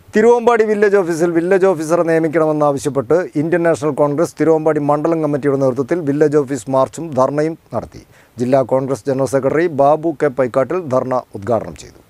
Thiruvambady village ഓഫീസിൽ village ഓഫീസറെ നിയമിക്കണമെന്നാവശ്യപ്പെട്ട് ഇന്ത്യൻ നാഷണൽ കോൺഗ്രസ് തിരുവമ്പാടി മണ്ഡലം കമ്മിറ്റിയുടെ നേതൃത്വത്തിൽ വില്ലേജ് ഓഫീസ് മാർച്ചും ധർണയും നടത്തി ജില്ലാ Congress general secretary Babu K Paikkattil ധർണ ഉദ്ഘാടനം ചെയ്തു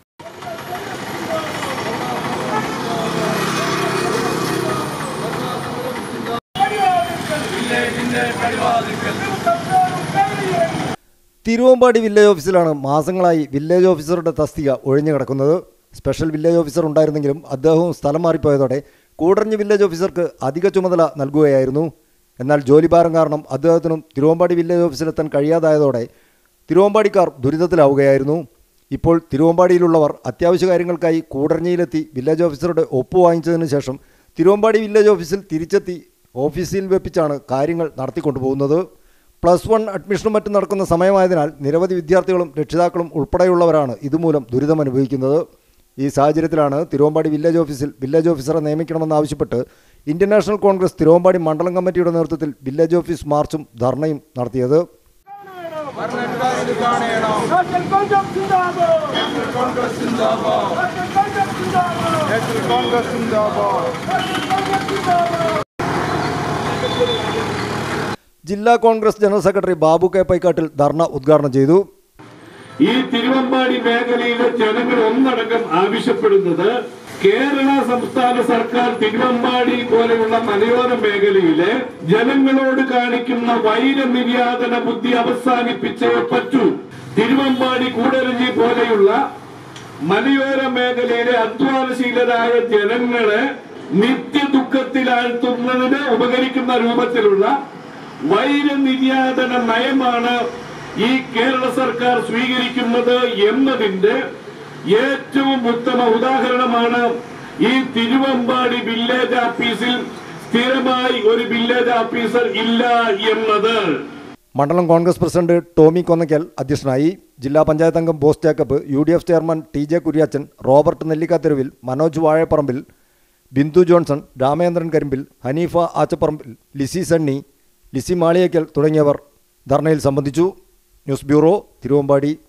തിരുവമ്പാടി വില്ലേജ് ഓഫീസിലാണ് മാസങ്ങളായി വില്ലേജ് ഓഫീസറുടെ തസ്തിക ഒഴിഞ്ഞു കിടക്കുന്നത് സ്പെഷ്യൽ വില്ലേജ് ഓഫീസർ ഉണ്ടായിരുന്നെങ്കിലും അദ്ദേഹവും സ്ഥലം മാറിപ്പോയതോടെ കൂടറഞ്ഞ് വില്ലേജ് ഓഫീസർക്ക് അധിക ചുമതല നൽകുകയായിരുന്നു എന്നാൽ ജോലിഭാരം കാരണം അദ്ദേഹത്തിനും തിരുവമ്പാടി വില്ലേജ് ഓഫീസിലെത്താൻ കഴിയാതായതോടെ തിരുവമ്പാടിക്കാർ ദുരിതത്തിലാവുകയായിരുന്നു ഇപ്പോൾ തിരുവമ്പാടിയിലുള്ളവർ അത്യാവശ്യ കാര്യങ്ങൾക്കായി കൂടറഞ്ഞിയിലെത്തി വില്ലേജ് ഓഫീസറുടെ ഒപ്പ് വാങ്ങിച്ചതിന് ശേഷം തിരുവമ്പാടി വില്ലേജ് ഓഫീസിൽ തിരിച്ചെത്തി ഓഫീസിൽ വെപ്പിച്ചാണ് കാര്യങ്ങൾ നടത്തിക്കൊണ്ടുപോകുന്നത് പ്ലസ് വൺ അഡ്മിഷനും മറ്റും നടക്കുന്ന സമയമായതിനാൽ നിരവധി വിദ്യാർത്ഥികളും രക്ഷിതാക്കളും ഉൾപ്പെടെയുള്ളവരാണ് ഇതുമൂലം ദുരിതമനുഭവിക്കുന്നത് ഈ സാഹചര്യത്തിലാണ് തിരുവമ്പാടി വില്ലേജ് ഓഫീസിൽ വില്ലേജ് ഓഫീസറെ നിയമിക്കണമെന്നാവശ്യപ്പെട്ട് ഇന്ത്യൻ നാഷണൽ കോൺഗ്രസ് തിരുവമ്പാടി മണ്ഡലം കമ്മിറ്റിയുടെ നേതൃത്വത്തിൽ വില്ലേജ് ഓഫീസ് മാർച്ചും ധർണയും നടത്തിയത് നാഷണൽ കോൺഗ്രസ് സിന്ദാബാദ് നാഷണൽ കോൺഗ്രസ് സിന്ദാബാദ് നാഷണൽ കോൺഗ്രസ് സിന്ദാബാദ് നാഷണൽ കോൺഗ്രസ് സിന്ദാബാദ് ജില്ലാ Congress general secretary Babu K Paikkattil ധർണ ഉദ്ഘാടനം ചെയ്തു ഈ തിരുവമ്പാടി മേഖലയിലെ ജനങ്ങൾ ഒന്നടങ്കം ആവശ്യപ്പെടുന്നത് കേരള സംസ്ഥാന സർക്കാർ തിരുവമ്പാടി പോലെയുള്ള മലയോര മേഖലയിലെ ജനങ്ങളോട് കാണിക്കുന്ന വൈരനിര്യാതന ബുദ്ധി അവസാനിപ്പിച്ചേ പറ്റൂ തിരുവമ്പാടി കൂടരഞ്ഞി പോലെയുള്ള മലയോര മേഖലയിലെ അധ്വാനശീലരായ ജനങ്ങളെ നിത്യ ദുഃഖത്തിലാഴ്ത്തുന്നതിന് ഉപകരിക്കുന്ന രൂപത്തിലുള്ള വൈരനിര്യാതന നയമാണ് ഈ കേരള സർക്കാർ സ്വീകരിക്കുന്നത് എന്നതിന്റെ ഏറ്റവും ഉത്തമ ഉദാഹരണമാണ് ഈ തിരുവമ്പാടി വില്ലേജ് ഓഫീസിൽ സ്ഥിരമായി ഒരു വില്ലേജ് ഓഫീസർ ഇല്ല എന്നത് മണ്ഡലം കോൺഗ്രസ് പ്രസിഡന്റ് ടോമി കൊന്നയ്ക്കൽ അധ്യക്ഷനായി ജില്ലാ പഞ്ചായത്ത് അംഗം Bose Jacob U D F chairman T J Kuriachan Robert Nellikkatheruvil Manoj Vazhaparambil Bindu Johnson Ramachandran Karimbil Haneefa Achaparambil Lissy Sunny Lissy Maliyekkal തുടങ്ങിയവർ ധർണയിൽ സംബന്ധിച്ചു ന്യൂസ് ബ്യൂറോ തിരുവമ്പാടി